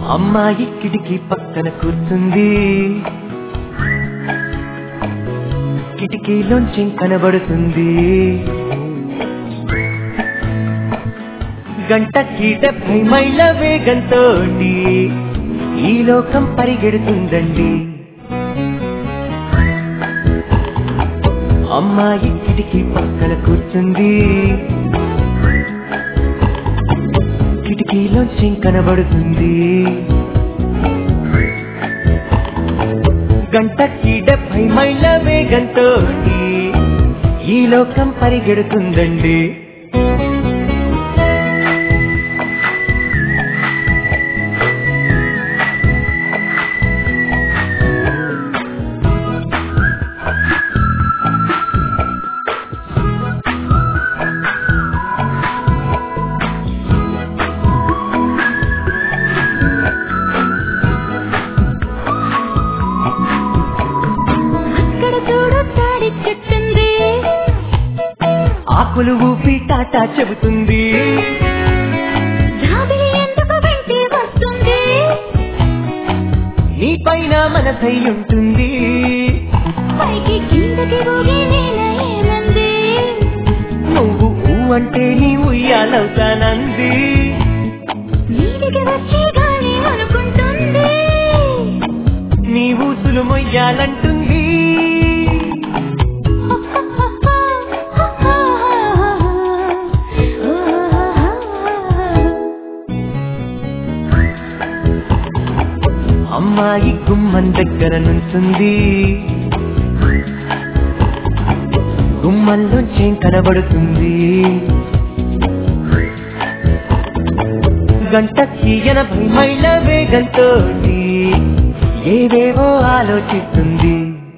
అమ్మాయి కిటికీ పక్కన కూర్చుంది కిటికీలోంచి కనబడుతుంది గంటకి డెబ్బై మైళ్ళ వేగంతో ఈ లోకం పరిగెడుతుందండి అమ్మాయి కిటికీ పక్కన కూర్చుంది కిటికీలోంచి కనబడుతుంది గంటకి డెబ్బై మైళ్ళ వేగంతో ఈ లోకం పరిగెడుతుందండి అక్కడ చూడు తాడి చెట్టుంది ఆకులు ఊపి టాటా చెబుతుంది జాబిలి ఎందుకు వెంటే వస్తుంది నీ పైన మనసై ఉంటుంది పైకి కిందకి ఊగి నేల ఏమంది నువ్వు ఊ అంటే నీ ఉయ్యాలవుతానంది నీటికి వచ్చి గాలి అనుకుంటుంది నీ ఊసులు మొయ్యాలంటుంది అమ్మాయి గుమ్మం దగ్గర నుంచుంది గుమ్మంలోంచి కనబడుతుంది గంటకి ఎనభై మైళ్ళ వేగంతో ఏవేవో ఆలోచిస్తుంది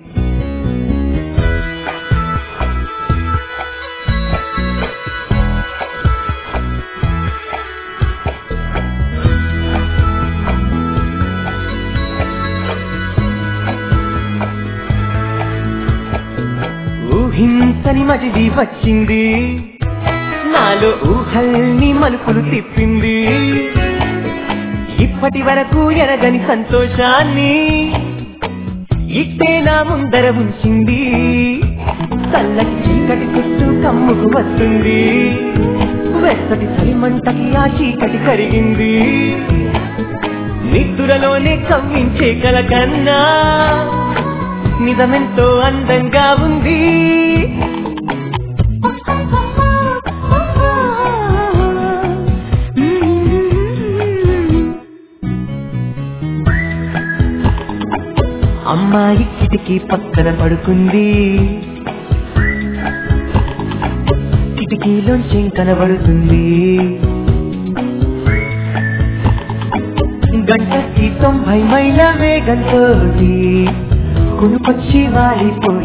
ఊహించని మజిది వచ్చింది నాలో ఊహల్ని మలుపులు తిప్పింది ఇప్పటి వరకు ఎరగని సంతోషాన్ని ఇట్టే నా ముందర ఉంచింది చల్లటి చీకటి చుట్టూ కమ్ముకు వస్తుంది వెచ్చటి చలిమంటకి ఆ చీకటి కరిగింది నిద్దురలోనే కవ్వించే కల కన్నా నిజమెంతో అందంగా ఉంది అమ్మాయి కిటికీ పక్కన పడుకుంది కిటికీలోంచి కనబడుతుంది గంటకి తొంభై మైళ్ళ వేగంతో కునుకొచ్చి వాలిపోతుంది